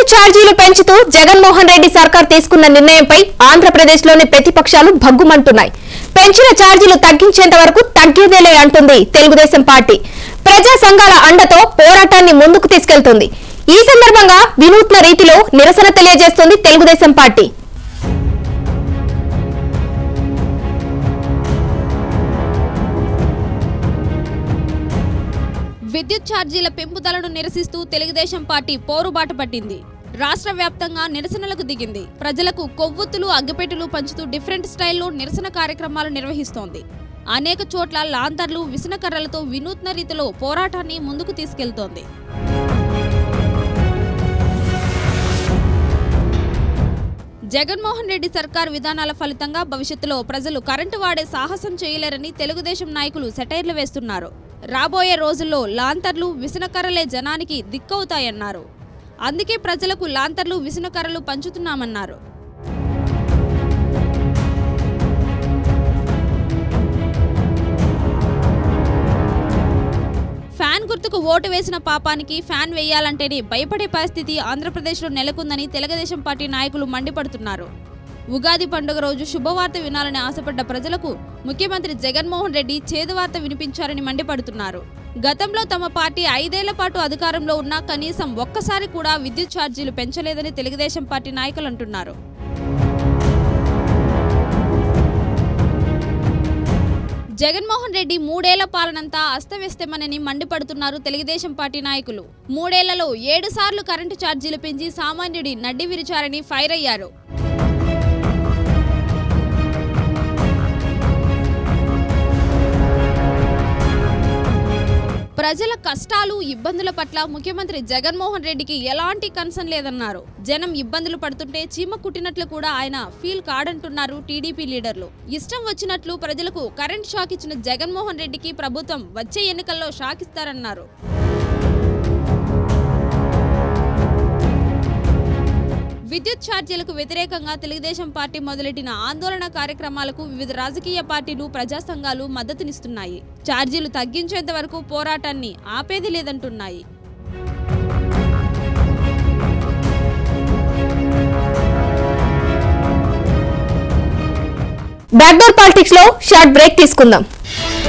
current ఛార్జీలు పెంచుతూ జగన్మోహన్ రెడ్డి సర్కార్ తీసుకున్న నిర్ణయంపై ఆంధ్రప్రదేశ్లోని ప్రతిపక్షాలు భగ్గుమంటున్నాయి పెంచిన ఛార్జీలు తగ్గించేంత వరకు తగ్గేదేలే అంటుంది తెలుగుదేశం పార్టీ ప్రజా సంఘాల అండతో పోరాటాన్ని ముందుకు తీసుకెళ్తుంది ఈ సందర్భంగా వినూత్న రీతిలో నిరసన తెలియజేస్తుంది తెలుగుదేశం పార్టీ విద్యుత్ ఛార్జీల పెంపుదలను నిరసిస్తూ తెలుగుదేశం పార్టీ పోరుబాట పట్టింది రాష్ట్ర వ్యాప్తంగా నిరసనలకు దిగింది ప్రజలకు కొవ్వొత్తులు అగ్గిపెట్టెలు పంచుతూ డిఫరెంట్ స్టైల్లో నిరసన కార్యక్రమాలు నిర్వహిస్తోంది అనేక చోట్ల లాంతర్లు విసనకర్రలతో వినూత్న రీతిలో పోరాటాన్ని ముందుకు తీసుకెళ్తోంది జగన్మోహన్ రెడ్డి సర్కార్ విధానాల ఫలితంగా భవిష్యత్తులో ప్రజలు కరెంటు వాడే సాహసం చేయలేరని తెలుగుదేశం నాయకులు సెటైర్లు వేస్తున్నారు రాబోయే రోజుల్లో లాంతర్లు విసనకర్రలే జనానికి దిక్కవుతాయన్నారు అందుకే ప్రజలకు లాంతర్లు విసనకర్రలు పంచుతున్నామన్నారు ఫ్యాన్ గుర్తుకు ఓటు వేసిన పాపానికి ఫ్యాన్ వేయాలంటేనే భయపడే పరిస్థితి ఆంధ్రప్రదేశ్లో నెలకొందని తెలుగుదేశం పార్టీ నాయకులు మండిపడుతున్నారు ఉగాది పండుగ రోజు శుభవార్త వినాలని ఆశపడ్డ ప్రజలకు ముఖ్యమంత్రి జగన్మోహన్ రెడ్డి చేదువార్త వినిపించారని మండిపడుతున్నారు గతంలో తమ పార్టీ ఐదేళ్ల పాటు అధికారంలో ఉన్నా కనీసం ఒక్కసారి కూడా విద్యుత్ ఛార్జీలు పెంచలేదని తెలుగుదేశం పార్టీ నాయకులు అంటున్నారు జగన్మోహన్ రెడ్డి మూడేళ్ల పాలనంతా అస్తవ్యస్తమనని మండిపడుతున్నారు తెలుగుదేశం పార్టీ నాయకులు మూడేళ్లలో ఏడు సార్లు కరెంటు ఛార్జీలు పెంచి సామాన్యుడి నడ్డి విరిచారని ఫైర్ అయ్యారు ప్రజల కష్టాలు ఇబ్బందుల పట్ల ముఖ్యమంత్రి జగన్మోహన్ రెడ్డికి ఎలాంటి కన్సర్న్ లేదన్నారు జనం ఇబ్బందులు పడుతుంటే చీమ కుట్టినట్లు కూడా ఆయన ఫీల్ కాడంటున్నారు టీడీపీ లీడర్లు ఇష్టం వచ్చినట్లు ప్రజలకు కరెంట్ షాక్ ఇచ్చిన జగన్మోహన్ రెడ్డికి ప్రభుత్వం వచ్చే ఎన్నికల్లో షాక్ ఇస్తారన్నారు విద్యుత్ ఛార్జీలకు వ్యతిరేకంగా తెలుగుదేశం పార్టీ మొదలెట్టిన ఆందోళన కార్యక్రమాలకు వివిధ రాజకీయ పార్టీలు ప్రజా సంఘాలు మద్దతునిస్తున్నాయి ఛార్జీలు తగ్గించేంత వరకు పోరాటాన్ని ఆపేది లేదంటున్నాయి బ్యాక్డోర్ పాలిటిక్స్ లో షార్ట్ బ్రేక్ తీసుకుందాం